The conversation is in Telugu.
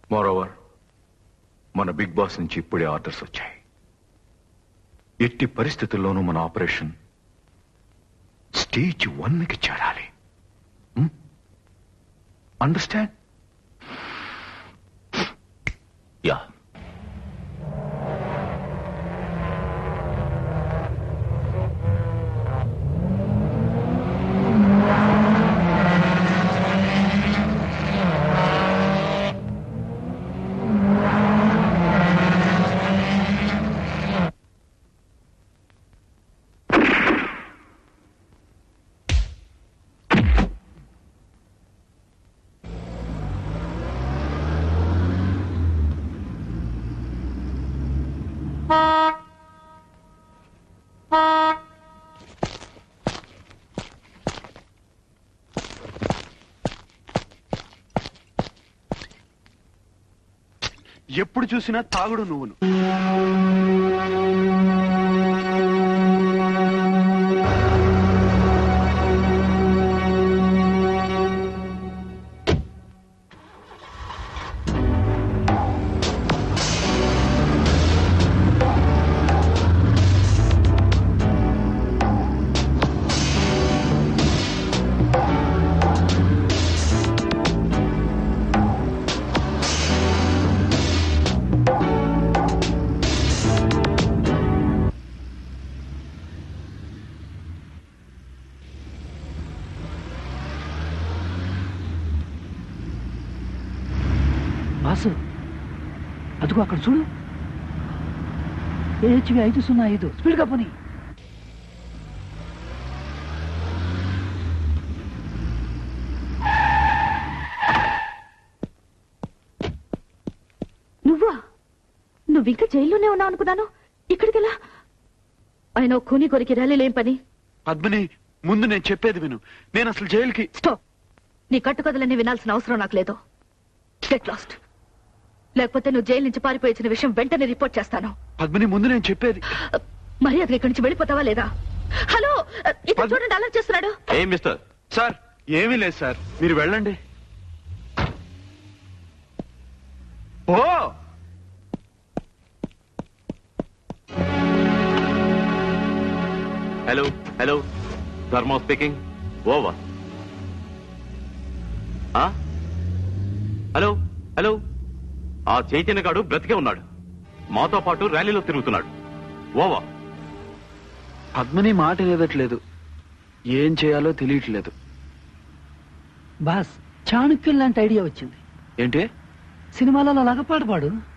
మోరోవర్ మన బిగ్ బాస్ నుంచి ఇప్పుడే ఆర్డర్స్ వచ్చాయి ఎట్టి పరిస్థితుల్లోనూ మన ఆపరేషన్ స్టేజ్ వన్కి చేరాలి అండర్స్టాండ్ యా ఎప్పుడు చూసినా తాగుడు నువ్వును బాసు అదిగో అక్కడ చూడు ఏహెచ్వి ఐదు సున్నా ఐదు స్పీడ్గా పోనీ నువ్వా నువ్వు ఇంకా జైల్లోనే ఉన్నావు అనుకున్నాను ఇక్కడికెలా ఆయన ఓ కూని కొరికి ర్యాలీలేం పని పద్మిని ముందు నేను చెప్పేది విను నేను అసలు జైలుకి స్టాప్ నీ కట్టుకథలన్నీ వినాల్సిన అవసరం నాకు లేదు గెట్ లాస్ట్ లేకపోతే నువ్వు జైలు నుంచి పారిపోయించిన విషయం వెంటనే రిపోర్ట్ చేస్తాను పద్మిని ముందు నేను చెప్పేది మర్యాదగా ఇక్కడి నుంచి వెళ్ళిపోతావా లేదా హలో ఇతను చూడండి అలా చేస్తున్నాడు ఏ మిస్టర్ సార్ ఏమీ లేదు సార్ మీరు వెళ్ళండి oh hello hello Dharma speaking over hello hello ఆ చైతన్య గాడు బ్రతికే ఉన్నాడు మాతో పాటు ర్యాలీలో తిరుగుతున్నాడు ఓవర్ పద్మిని మాట లేదట్లేదు ఏం చేయాలో తెలియట్లేదు బాస్ చాణక్యం లాంటి ఐడియా వచ్చింది ఏంటి సినిమాలలో లాగా పాట పాడు